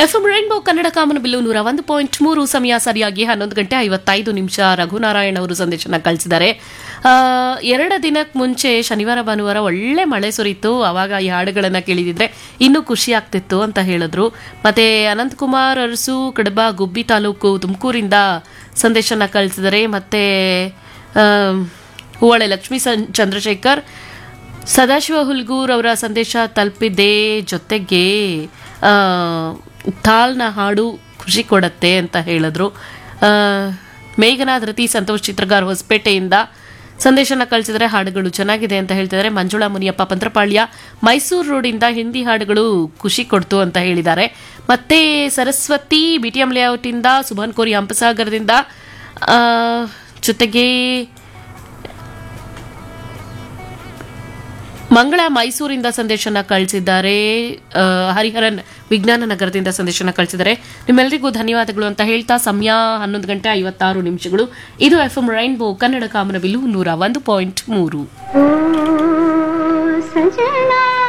FM rainbow Kannada ಕಾಮನ bill ನೂರ ಒಂದು ಪಾಯಿಂಟ್ ಮೂರು ಸಮಯ ಸರಿಯಾಗಿ ಹನ್ನೊಂದು ಗಂಟೆ ಐವತ್ತೈದು ನಿಮಿಷ ರಘುನಾರಾಯಣ್ ಅವರು ಸಂದೇಶನ ಕಳಿಸಿದ್ದಾರೆ ಆ, ಎರಡು ದಿನಕ್ಕೆ ಮುಂಚೆ ಶನಿವಾರ ಭಾನುವಾರ ಒಳ್ಳೆ ಮಳೆ ಸುರಿತು ಅವಾಗ ಈ ಹಾಡುಗಳನ್ನ ಕೇಳಿದಿದ್ರೆ ಇನ್ನೂ ಖುಷಿ ಆಗ್ತಿತ್ತು ಅಂತ ಹೇಳಿದ್ರು ಮತ್ತೆ ಅನಂತಕುಮಾರ್ ಅರಸು ಕಡಬ ಗುಬ್ಬಿ ತಾಲೂಕು ತುಮಕೂರಿಂದ ಸಂದೇಶನ ಕಳಿಸಿದ್ದಾರೆ ಮತ್ತೆ ಆ, ಹೂವಳೆ ಲಕ್ಷ್ಮೀ ಸಂ- ಚಂದ್ರಶೇಖರ್ ಸದಾಶಿವ ಹುಲ್ಗೂರ್ ಅವರ ಸಂದೇಶ ತಲುಪಿದೆ ಜೊತೆಗೆ ಆ, ತಾಲ್ನ ಹಾಡು ಖುಷಿ ಕೊಡತ್ತೆ ಅಂತ ಹೇಳಿದ್ರು ಆ, ಮೇಘನಾಥ್ ರತಿ ಸಂತೋಷ್ ಚಿತ್ರಗಾರ್ ಹೊಸಪೇಟೆಯಿಂದ ಸಂದೇಶನ ಕಳಿಸಿದರೆ ಹಾಡುಗಳು ಚೆನ್ನಾಗಿದೆ ಅಂತ ಹೇಳ್ತಿದ್ದಾರೆ ಮಂಜುಳಾ ಮುನಿಯಪ್ಪ ಪಂತ್ರಪಾಳ್ಯ ಮೈಸೂರು ರೋಡಿಂದ ಹಿಂದಿ ಹಾಡುಗಳು ಖುಷಿ ಕೊಡ್ತು ಅಂತ ಹೇಳಿದ್ದಾರೆ ಮತ್ತೆ ಸರಸ್ವತಿ ಬಿ ಟಿ ಎಂ ಲೇಔಟಿಂದ ಸುಭಾನ್ ಕೋರಿ ಹಂಪಸಾಗರದಿಂದ ಆ, ಜೊತೆಗೆ ಮಂಗಳ ಮೈಸೂರಿಂದ ಸಂದೇಶನ ಕಳಿಸಿದ್ದಾರೆ ಆ, ಹರಿಹರನ್ ವಿಜ್ಞಾನ ನಗರದಿಂದ ಸಂದೇಶನ ಕಳಿಸಿದ್ದಾರೆ ನಿಮ್ಮೆಲ್ಲರಿಗೂ ಧನ್ಯವಾದಗಳು ಅಂತ ಹೇಳ್ತಾ ಸಮಯ ಹನ್ನೊಂದು ಗಂಟೆ ಐವತ್ತಾರು ನಿಮಿಷಗಳು ಇದು ಎಫ್ ಎಂ ರೈನ್ಬೋ ಕನ್ನಡ ಕಾಮನಬಿಲ್ಲು ನೂರ ಒಂದು ಪಾಯಿಂಟ್ ಮೂರು ओ सजना